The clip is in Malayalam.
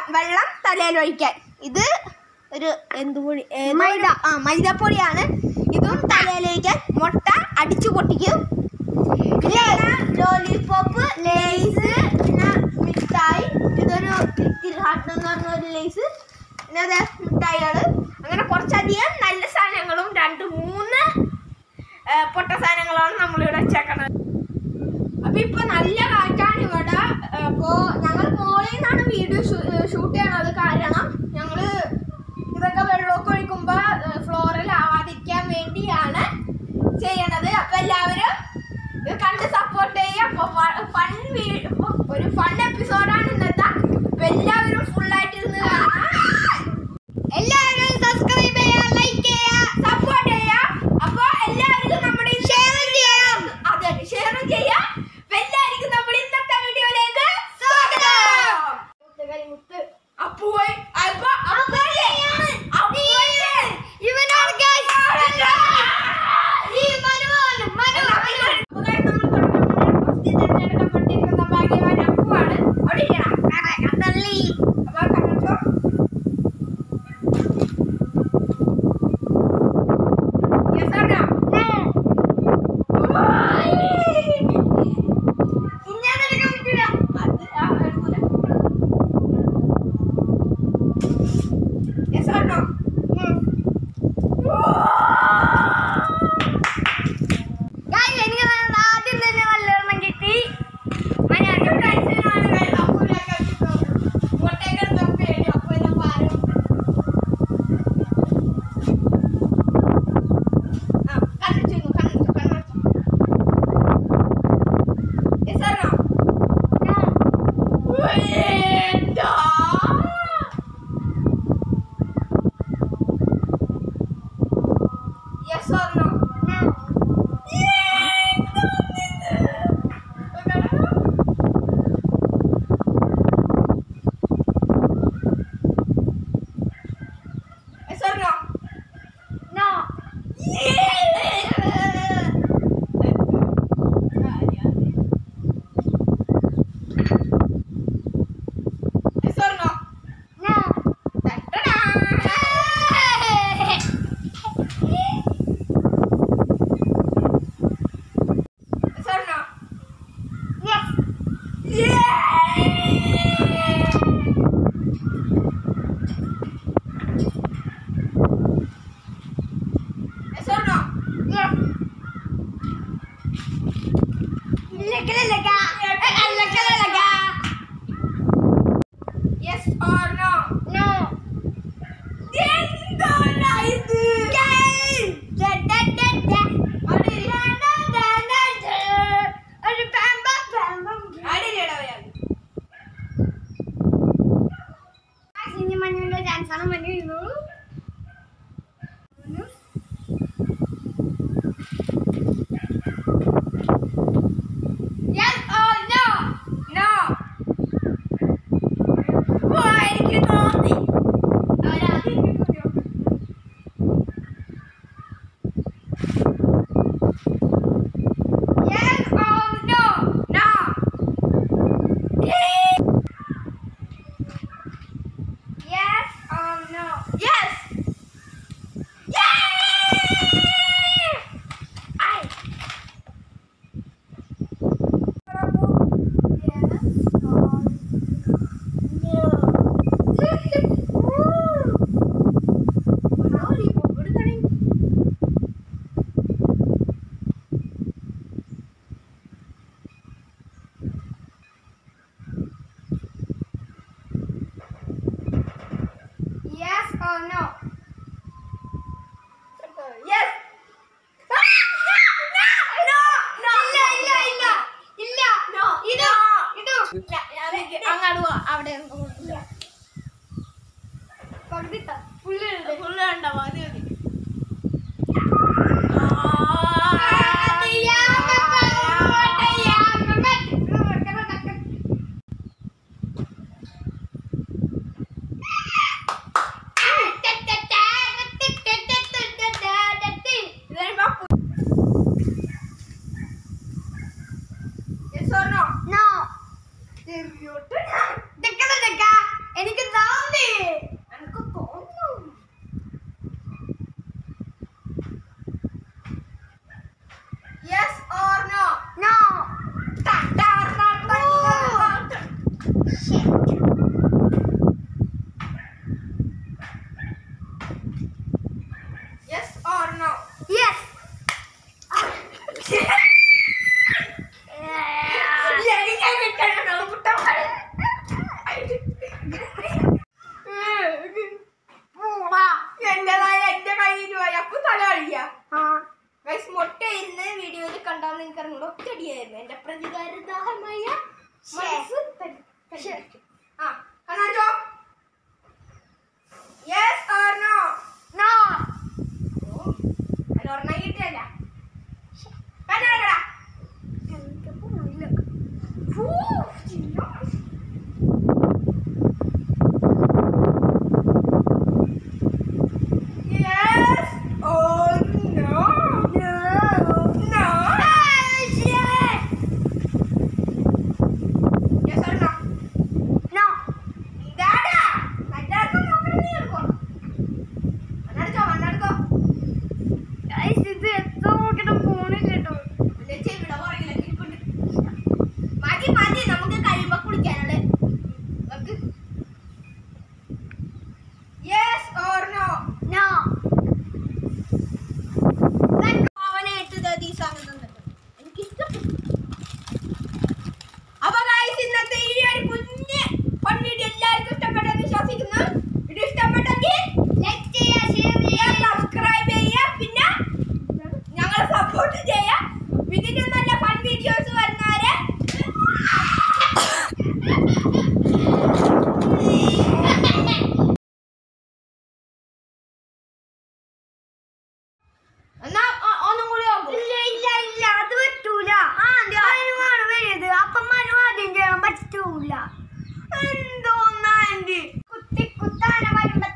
വെള്ളം തലയിൽ ഒഴിക്കാൻ ഇത് ഒരു എന്ത് പൊടി മൈദ ആ മൈദപ്പൊടിയാണ് ഇതും തലയിൽ ഒഴിക്കാൻ മുട്ട അടിച്ചു പൊട്ടിക്കും പിന്നെ ലോലിപോപ്പ് ലേസ് പിന്നെ മിഠായി ഇതൊരു ലിറ്റിൽ ഹാർട്ട് എന്ന് പറഞ്ഞ ഒരു ലേസ് പിന്നെ അതെ മിഠായികൾ അങ്ങനെ കുറച്ചധികം നല്ല സാധനങ്ങളും രണ്ട് മൂന്ന് ഏ, പൊട്ട സാധനങ്ങളാണ് നമ്മളിവിടെ വെച്ചേക്കണത് അപ്പൊ ഇപ്പൊ നല്ല കാറ്റാണ് ഇവിടെ അപ്പോ ഞങ്ങൾ മോളിൽ നിന്നാണ് വീഡിയോ ഷൂട്ട് ചെയ്യണത് കാരണം ഞങ്ങള് ഇതൊക്കെ വെള്ളമൊക്കെ ഒഴിക്കുമ്പോ ഫ്ലോറിൽ ആവാതിരിക്കാൻ വേണ്ടിയാണ് ചെയ്യണത് അപ്പൊ എല്ലാവരും ഇത് കണ്ട് സപ്പോർട്ട് ചെയ്യുക അപ്പൊ ഫൺ ഒരു ഫൺ എപ്പിസോഡാണ് ഇന്നത്തെ അപ്പൊ എല്ലാവരും ഫുൾ ആയിട്ട് ഇരുന്ന് കാണാം എല്ലാവരും സബ്സ്ക്രൈബ് ചെയ്യുക ലൈക്ക് ചെയ്യുക സപ്പോർട്ട് ചെയ്യുക അപ്പൊ എല്ലാവർക്കും നമ്മുടെ ഷെയർ ചെയ്യാം അതെ ഷെയർ ചെയ്യാം അപ്പൊ എല്ലാവർക്കും നമ്മുടെ ഇന്നത്തെ വീഡിയോയിലേക്ക് സ്വാഗതം അപ്പുവേ അപ്പൊ അപ്പുവേ അപ്പുവേ ഇവനാണ് ഗൈസ് ഈ മനുവാണ് മനു അപ്പൊ guys, നമ്മൾ തുടങ്ങുന്നത് first തിരഞ്ഞെടുക്കപ്പെട്ടിരിക്കുന്ന ഭാഗ്യവാൻ അപ്പുവാണ് അവിടെ ഇരിക്കണം തള്ളി അപ്പൊ കണ്ടോ Yes or no? ഇങ്ങനെ എടുക്കാൻ പറ്റൂല. അത് ആ എടുക്കൂല. Yes or no? Guys, എനിക്ക് ആദ്യം തന്നെ നല്ലൊരെണ്ണം കിട്ടി. മനുവിന്റെ friends നാണ് guys അപ്പുവിനൊക്കെ കിട്ടുന്നത്. ഇങ്ങോട്ടേക്ക് എടുത്തപ്പോ പേടി, അപ്പുവിനെ പാരം. ആ, കണ്ണടച്ച് വെക്കൂ, കണ്ണടച്ച്, കണ്ണടച്ച്. Yes or no? വേണ്ട. Yes or no? Yes or no? No. Yes or no? Yes or no? Yes or no? Yes or no? എന്താണ് ഇത്? അടിയിലെടാ ഒരാൾ. ചാൻസാണ് മഞ്ഞ ഇരുന്നു Yes or no? No. ഓ, എനിക്ക് തോന്നി. അവരാദ്യം കിട്ടുമല്ലോ. Yes or no? No. Yes or no? Yes. Yay! Ay. Yes or no? Yes. അങ്ങോട്ട് പോ അവിടെ ഫുള്ള് കണ്ടോ മതി മതി Yes or no? No. എനിക്കെന്താ Yes or no? No. Yes or no? ഇതാടാ. മറ്റാർക്കും നോക്കണ്ട നീ എടുക്കോ. കണ്ണടച്ചോ, കണ്ണടച്ചോ. എന്റെ ചെവിയുടെ പുറകിലൊക്കെ ഇരിപ്പുണ്ട്. മതി, മതി. നമുക്ക് കഴിയുമ്പോ കുളിക്കാനുള്ളത്. വെക്ക്. Yes or no? അവനെ ഇട്ട് ദേ ഈ സാധനം തന്നിട്ട്. എനിക്ക് ഇഷ്ടപ്പെട്ടു. അപ്പൊ guys, ഇന്നത്തെ ഈ ഒരു കുഞ്ഞ് ഫൺ വീഡിയോ എല്ലാവർക്കും ഇഷ്ടപ്പെട്ടെന്ന് വിശ്വസിക്കുന്നു വീഡിയോ ഇഷ്ടപ്പെട്ടെങ്കിൽ സബ്സ്ക്രൈബ് ചെയ്യുക പിന്നെ ഞങ്ങളെ സപ്പോർട്ട് ചെയ്യുക ഇതിന്റെ നല്ല ഫൺ വീഡിയോസ് വരുന്നവരെ എന്നാ ഒ- ഒന്നും കൂടി നോക്കൂ എന്തോന്നാ ആന്റി കുത്തി കുത്താന വരുമ്പോ